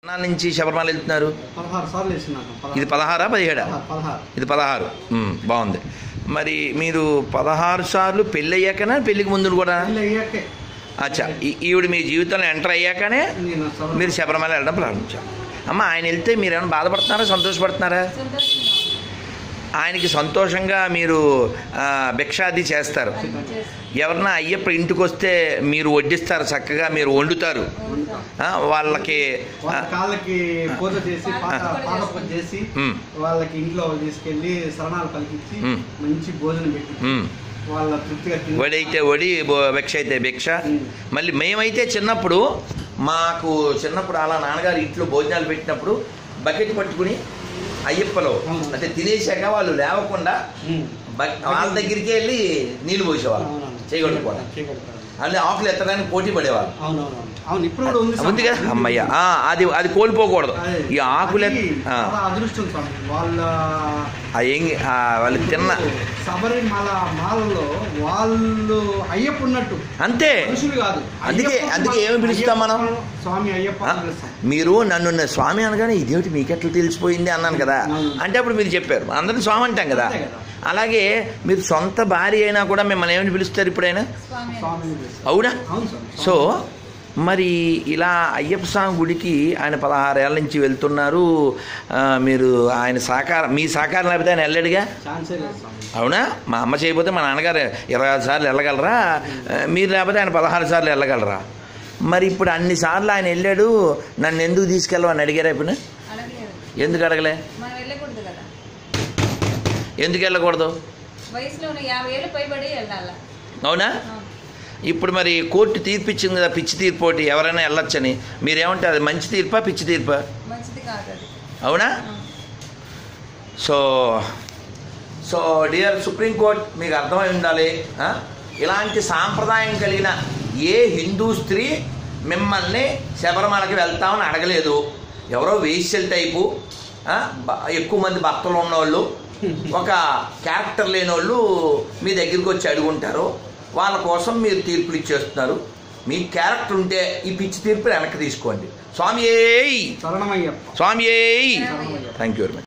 నా నుంచి శబరిమల వెళ్తున్నారు పదహారు సార్లు వేసినాను పదహారు. ఇది పదహారా పదిహేడా పదహారు, పదహారు ఇది పదహారు ఉమ్, బాగుంది మరి మీరు పదహారు సార్లు పెళ్ళి అయ్యాకనా పెళ్ళికి ముందు కూడా పెళ్ళి అయ్యాకే అచ్చా ఈ- ఈవిడ మీ జీవితంలో ఎంటర్ అయ్యాకనే నేను శబరిమల- మీరు శబరిమల వెళ్ళడం ప్రారంభించారు అమ్మ ఆయన వెళ్తే మీరు ఏమైనా బాధపడుతున్నారా సంతోషపడుతున్నారా సంతోషంగా ఆయనకి సంతోషంగా మీరు ఆ, భిక్షాది చేస్తారు ఉంది. ఎవరన్నా అయ్యప్ప ఇంటికి వస్తే మీరు వడ్డిస్తారు చక్కగా మీరు వండుతారు ఆ, వాళ్ళకి వాళ్ళ కాళ్ళకి పూజ చేసి పాట ఆ. పాట పూజ చేసి ఉమ్, వాళ్ళకి ఇంట్లో తీసుకెళ్లి శరణాలు పలికించి మ్. మంచి భోజనం పెట్టి ఉమ్. వాళ్ళ తృప్తిగా తిని వడి అయితే వడి బో- భిక్ష అయితే భిక్ష ఉమ్. మళ్ళీ మేమైతే చిన్నప్పుడు మాకు చిన్నప్పుడు అలా నాన్నగారు ఇంట్లో భోజనాలు పెట్టినప్పుడు బకెట్ పట్టుకుని అయ్యప్పలో అవును. అంటే తినేసాక వాళ్ళు లేవకుండా మ్. బక్- వాళ్ళ దగ్గరికి వెళ్ళి నీళ్ళు పోసేవాళ్ళు అవునవును. చేయగొట్టుకోవడం చేయగలుగుతారు. అన్ని ఆకులు ఎత్తడానికి పోటీ పడేవాళ్ళు అవునవునవును అవును ఇప్పుడు కూడా ఉంది ఉంది కదా స్వామి. అమ్మయ్య ఆ, అది అది కోల్పోకూడదు అదే. ఈ ఆకులు అది ఎత్త- ఆ, చాలా అదృష్టం స్వామి వాళ్ళ ఆ ఎంగి ఆ, వాళ్ళు తిన్న శబరిమల మాలలో వాళ్ళు అయ్యప్ప ఉన్నట్టు అంతే మనుషులు కాదు అందుకే- అయ్యప్ప అందుకే ఏమి పిలుస్తాం మనం? అయ్యప్ప స్వామి అయ్యప్ప ఆ? అని పిలుస్తాం మీరు నన్ను నా స్వామి అనగానే ఇదేమిటి మీకెట్లా తెలిసిపోయింది అన్నాను కదా అవును. అంటే అప్పుడు మీరు చెప్పారు అందరిని స్వామి అంటాం కదా అంతే కదా. అలాగే మీరు సొంత భార్య అయినా కూడా మిమ్మల్ని ఏమని పిలుస్తారు ఇప్పుడైనా స్వామి అని. స్వామిని పిలుస్తాం అవునా అవును స్వామి సో మరి ఇలా అయ్యప్ప స్వామి గుడికి ఆయన పదహారేళ్ళ నుంచి వెళ్తున్నారు ఆ, మీరు ఆయన సహకారం మీ సహకారం లేకపోతే ఆయన వెళ్ళాడుగా ఛాన్సే లేదు స్వామి అవునా మా అమ్మ చేయకపోతే మా నాన్నగారు ఇరవై ఆరు సార్లు వెళ్ళగలరా ఆ, మీరు లేకపోతే ఆయన పదహారు సార్లు వెళ్ళగలరా మరి ఇప్పుడు అన్ని సార్లు ఆయన వెళ్ళాడు నన్ను ఎందుకు తీసుకెళ్ళవని అడిగారా ఇప్పుడు అడగలేదు ఎందుకు అడగలే మనం వెళ్ళకూడదు కదా ఎందుకు వెళ్ళకూడదు వయసులో ఉన్న యాభై ఏళ్ళు పైబడి వెళ్ళాల అవునా ఇప్పుడు మరి కోర్టు తీర్పు ఇచ్చింది కదా పిచ్చి తీర్పు ఒకటి ఎవరైనా వెళ్ళొచ్చని మీరేమంటే అది మంచి తీర్పా పిచ్చి తీర్పా మంచిది కాదు అది అవునా ఆ. సో సో డియర్ సుప్రీంకోర్టు మీకు అర్థమై ఉండాలి ఆ? ఇలాంటి సాంప్రదాయం కలిగిన ఏ హిందూ స్త్రీ మిమ్మల్ని శబరిమలకి వెళ్తామని అడగలేదు ఎవరో వేశ్యల్ టైపు ఆ? బ- ఎక్కువ మంది భక్తులు ఉన్నోళ్ళు ఒక క్యారెక్టర్ లేని వాళ్ళు మీ దగ్గరికి వచ్చి అడుగుంటారు వాళ్ళ కోసం మీరు తీర్పులు ఇచ్చేస్తున్నారు మీ క్యారెక్టర్ ఉంటే ఈ పిచ్చి తీర్పులు వెనక్కి తీసుకోండి స్వామి శరణమయ్యప్ప స్వామి శరణమయ్యప్ప. Thank you very much